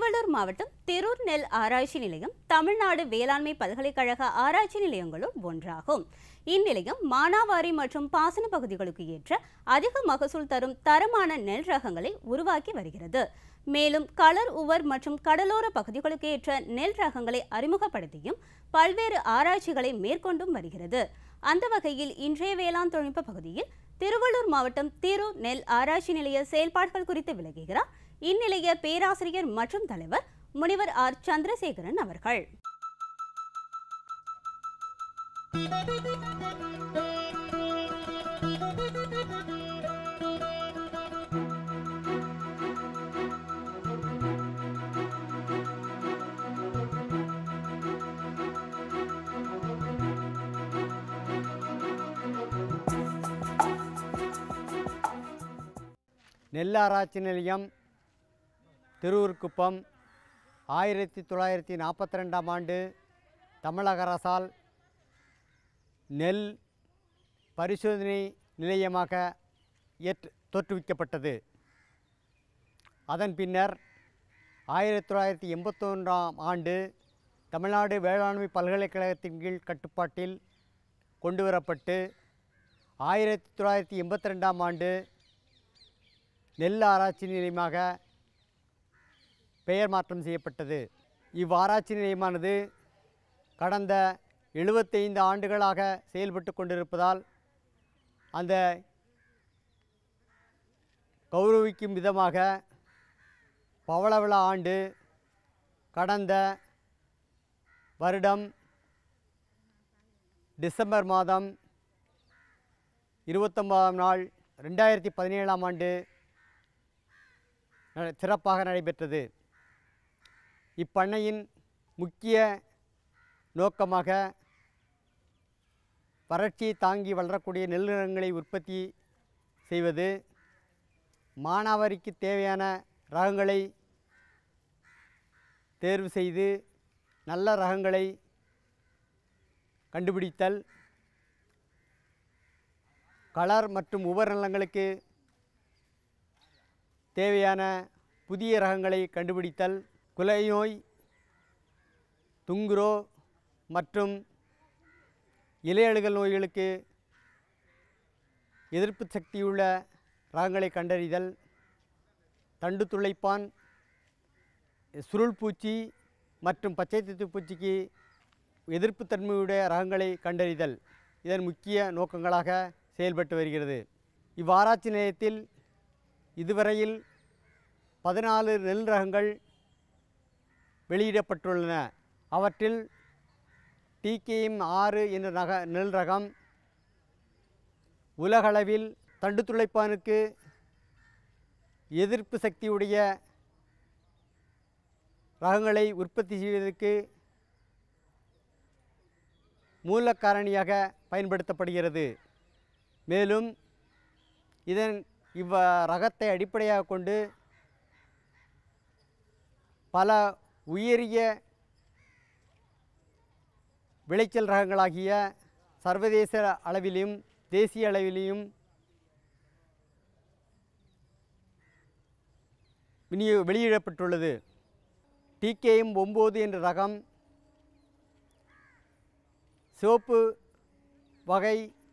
திருவள்ளூர் மாவட்டம் திரூர் நெல் ஆராய்ச்சி நிலையம் தமிழ்நாடு வேளாண்மை பல்கலைக்கழக ஆராய்ச்சி நிலையங்களுள் ஒன்றாகும் இந்நிலையம் மானாவாரி மற்றும் பாசன பகுதிகளுக்கு ஏற்ற அதிக மகசூல் தரும் தரமான நெல் ரகங்களை உருவாக்கி வருகிறது மேலும் கலர் உவர் மற்றும் கடலோர பகுதிகளுக்கு ஏற்ற நெல் ரகங்களை அறிமுகப்படுத்தியும் பல்வேறு ஆராய்ச்சிகளை மேற்கொண்டும் வருகிறது அந்த வகையில் இன்றைய வேளாண் தொழில்நுட்ப பகுதியில் திருவள்ளூர் மாவட்டம் திரூர் நெல் ஆராய்ச்சி நிலைய செயல்பாடுகள் குறித்து விளக்குகிறார் இந்நிலைய பேராசிரியர் மற்றும் தலைவர் முனிவர் ஆர் சந்திரசேகரன் அவர்கள் நெல் ஆராய்ச்சி நிலையம் திருவூர்குப்பம் ஆயிரத்தி தொள்ளாயிரத்தி நாற்பத்தி ரெண்டாம் ஆண்டு தமிழக அரசால் நெல் பரிசோதனை நிலையமாக ஏற்று தோற்றுவிக்கப்பட்டது அதன் பின்னர் ஆயிரத்தி தொள்ளாயிரத்தி எண்பத்தொன்றாம் ஆண்டு தமிழ்நாடு வேளாண்மை பல்கலைக்கழகத்தின் கீழ் கட்டுப்பாட்டில் கொண்டு வரப்பட்டு ஆயிரத்தி தொள்ளாயிரத்தி எண்பத்தி ரெண்டாம் ஆண்டு நெல் ஆராய்ச்சி நிலையமாக பெயர் மாற்றம் செய்யப்பட்டது இவ்வாராய்ச்சி நிலையமானது கடந்த எழுபத்தைந்து ஆண்டுகளாக செயல்பட்டு கொண்டிருப்பதால் அந்த கௌரவிக்கும் விதமாக பவளவிழா ஆண்டு கடந்த வருடம் டிசம்பர் மாதம் இருபத்தொன்பதாம் நாள் ரெண்டாயிரத்தி பதினேழாம் ஆண்டு ந- சிறப்பாக நடைபெற்றது இப்பண்ணையின் முக்கிய நோக்கமாக வறட்சியை தாங்கி வளரக்கூடிய நெல் ரகங்களை உற்பத்தி செய்வது மானாவாரிக்கு தேவையான ரகங்களை தேர்வு செய்து நல்ல ரகங்களை கண்டுபிடித்தல் கலர் மற்றும் உபர் நிலங்களுக்கு தேவையான புதிய ரகங்களை கண்டுபிடித்தல் குலைநோய் துங்குரோ மற்றும் இலையழுகல் நோய்களுக்கு எதிர்ப்பு சக்தியுள்ள ரகங்களை கண்டறிதல் தண்டு துளைப்பான் சுருள் பூச்சி மற்றும் பச்சை தத்து பூச்சிக்கு எதிர்ப்புத்தன்மையுடைய ரகங்களை கண்டறிதல் இதன் முக்கிய நோக்கங்களாக செயல்பட்டு வருகிறது இவ்வாராய்ச்சி நிலையத்தில் இதுவரையில் பதினாலு நெல் ரகங்கள் வெளியிடப்பட்டுள்ளன அவற்றில் டிகேஎம் ஆறு என்ற நக நெல் ரகம் உலகளவில் தண்டு துளைப்பானுக்கு எதிர்ப்பு சக்தியுடைய ரகங்களை உற்பத்தி செய்வதற்கு மூலக்காரணியாக பயன்படுத்தப்படுகிறது மேலும் இதன் இவ்வ ரகத்தை அடிப்படையாக கொண்டு பல உயரிய விளைச்சல் ரகங்களாகிய சர்வதேச அளவிலும் தேசிய அளவிலும் விநியோ வெளியிடப்பட்டுள்ளது டிகேஎம் ஒம்பது என்ற ரகம் சிவப்பு வகை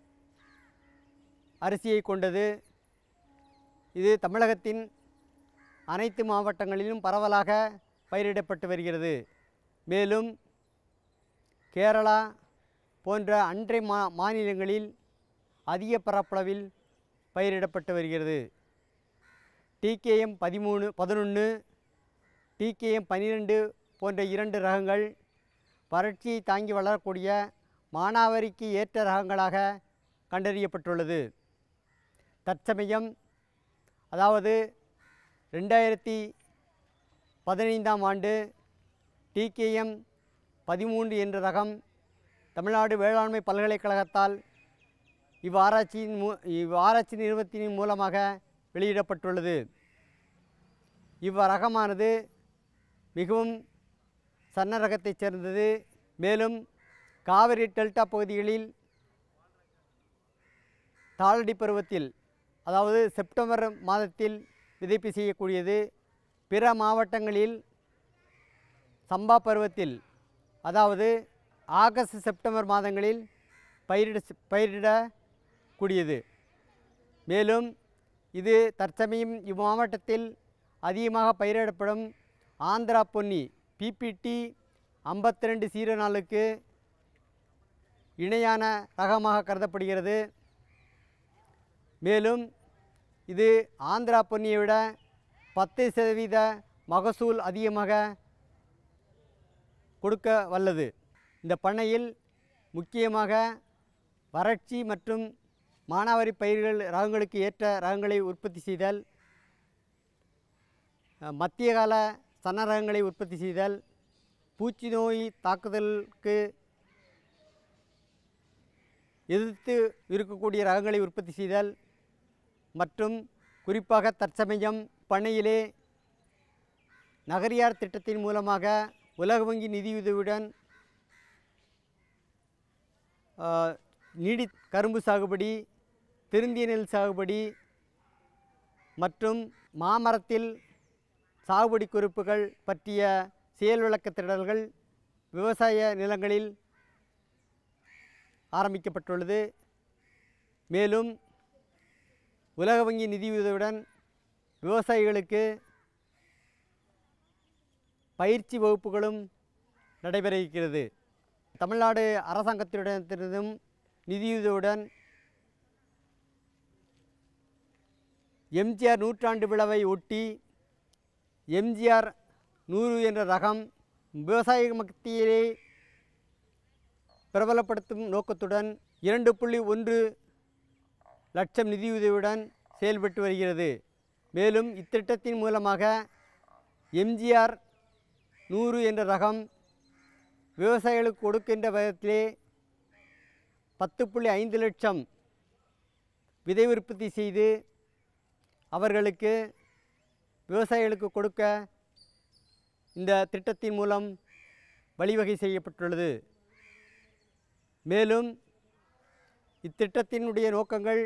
அரிசியை கொண்டது இது தமிழகத்தின் அனைத்து மாவட்டங்களிலும் பரவலாக பயிரிடப்பட்டு வருகிறது மேலும் கேரளா போன்ற அன்றை மா மாநிலங்களில் அதிக பரப்பளவில் பயிரிடப்பட்டு வருகிறது டிகேஎம் பதிமூணு பதினொன்று டிகேஎம் பன்னிரெண்டு போன்ற இரண்டு ரகங்கள் வறட்சியை தாங்கி வளரக்கூடிய மானாவாரிக்கு ஏற்ற ரகங்களாக கண்டறியப்பட்டுள்ளது தற்சமயம் அதாவது ரெண்டாயிரத்தி பதினைந்தாம் ஆண்டு டிகேஎம் பதிமூன்று என்ற ரகம் தமிழ்நாடு வேளாண்மை பல்கலைக்கழகத்தால் இவ்வாராய்ச்சியின் மூ இவ்வாராய்ச்சி நிறுவனத்தின் மூலமாக வெளியிடப்பட்டுள்ளது இவ்வரகமானது மிகவும் சன்ன ரகத்தைச் சேர்ந்தது மேலும் காவிரி டெல்டா பகுதிகளில் தாளடி பருவத்தில் அதாவது செப்டம்பர் மாதத்தில் விதைப்பு செய்யக்கூடியது பிற மாவட்டங்களில் சம்பா பருவத்தில் அதாவது ஆகஸ்ட் செப்டம்பர் மாதங்களில் பயிரிட பயிரிடக்கூடியது மேலும் இது தற்சமயம் இம்மாவட்டத்தில் அதிகமாக பயிரிடப்படும் ஆந்திரா பொன்னி பிபிடி ஐம்பத்தி ரெண்டு சீரோ நாளுக்கு இணையான ரகமாக கருதப்படுகிறது மேலும் இது ஆந்திரா பொன்னியை விட பத்து சதவீத மகசூல் அதிகமாக கொடுக்க வல்லது இந்த பண்ணையில் முக்கியமாக வறட்சி மற்றும் மானாவாரி பயிர்கள் ரகங்களுக்கு ஏற்ற ரகங்களை உற்பத்தி செய்தல் அஹ், மத்திய கால சன்ன ரகங்களை உற்பத்தி செய்தல் பூச்சி நோய் தாக்குதலுக்கு எதிர்த்து இருக்கக்கூடிய ரகங்களை உற்பத்தி செய்தல் மற்றும் குறிப்பாக தற்சமயம் பண்ணையிலே நகரியார் திட்டத்தின் மூலமாக உலக வங்கி நிதியுதவியுடன் ஆ, நீடி கரும்பு சாகுபடி திருந்திய நெல் சாகுபடி மற்றும் மாமரத்தில் சாகுபடி குறிப்புகள் பற்றிய செயல் விளக்கத் திடல்கள் விவசாய நிலங்களில் ஆரம்பிக்கப்பட்டுள்ளது மேலும் உலக வங்கி நிதியுதவியுடன் விவசாயிகளுக்கு பயிற்சி வகுப்புகளும் நடைபெற இருக்கிறது தமிழ்நாடு அரசாங்கத்திடத்திலிருந்தும் நிதியுதவியுடன் எம்ஜிஆர் நூற்றாண்டு விழாவை ஒட்டி எம்ஜிஆர் நூறு என்ற ரகம் விவசாய மத்தியிலே பிரபலப்படுத்தும் நோக்கத்துடன் இரண்டு புள்ளி ஒன்று லட்சம் நிதியுதவியுடன் செயல்பட்டு வருகிறது மேலும் இத்திட்டத்தின் மூலமாக எம்ஜிஆர் நூறு என்ற ரகம் விவசாயிகளுக்கு கொடுக்கின்ற விதத்திலே பத்து புள்ளி ஐந்து லட்சம் விதை உற்பத்தி செய்து அவர்களுக்கு விவசாயிகளுக்கு கொடுக்க இந்த திட்டத்தின் மூலம் வழிவகை செய்யப்பட்டுள்ளது மேலும் இத்திட்டத்தினுடைய நோக்கங்கள்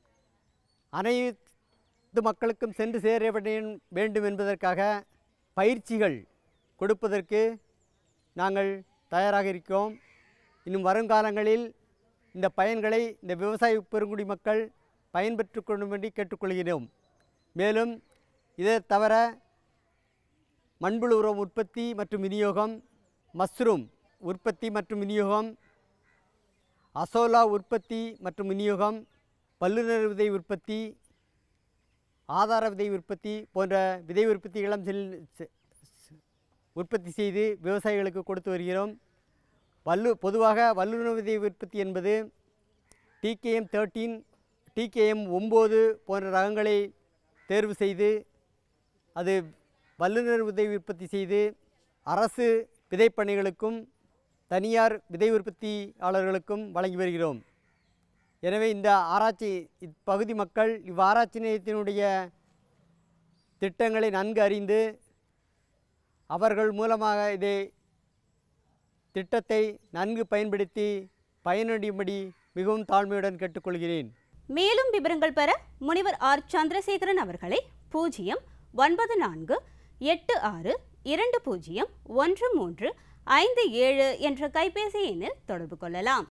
அனைத்து மக்களுக்கும் சென்று சேர வேண்டும் வேண்டும் என்பதற்காக பயிற்சிகள் கொடுப்பதற்கு நாங்கள் தயாராக இருக்கிறோம் இன்னும் வருங்காலங்களில் இந்த பயன்களை இந்த விவசாய பெருங்குடி மக்கள் பயன்பெற்று கொள்ளும்படி கேட்டுக்கொள்கிறோம் மேலும் இதை தவிர மண்புழு உரம் உற்பத்தி மற்றும் விநியோகம் மஷ்ரூம் உற்பத்தி மற்றும் விநியோகம் அசோலா உற்பத்தி மற்றும் விநியோகம் பல்லுநர் விதை உற்பத்தி ஆதார விதை உற்பத்தி போன்ற விதை உற்பத்திகளும் செல் செ- செ- உற்பத்தி செய்து விவசாயிகளுக்கு கொடுத்து வருகிறோம் வல்லு பொதுவாக வல்லுநர் விதை உற்பத்தி என்பது டிகேஎம் தேர்ட்டீன் டிகேஎம் ஒம்பது போன்ற ரகங்களை தேர்வு செய்து அது வல்லுநர் விதை உற்பத்தி செய்து அரசு விதைப்பண்ணைகளுக்கும் தனியார் விதை உற்பத்தியாளர்களுக்கும் வழங்கி வருகிறோம் எனவே இந்த ஆராய்ச்சி இப்பகுதி மக்கள் இவ்வாராய்ச்சி நிலையத்தினுடைய திட்டங்களை நன்கு அறிந்து அவர்கள் மூலமாக இதை திட்டத்தை நன்கு பயன்படுத்தி பயனடையும்படி மிகவும் தாழ்மையுடன் கேட்டுக்கொள்கிறேன் மேலும் விவரங்கள் பெற முனிவர் ஆர் சந்திரசேகரன் அவர்களை பூஜ்ஜியம் ஒன்பது நான்கு எட்டு ஆறு இரண்டு பூஜ்ஜியம் ஒன்று மூன்று ஐந்து ஏழு என்ற கைபேசி எண்ணில் தொடர்பு கொள்ளலாம்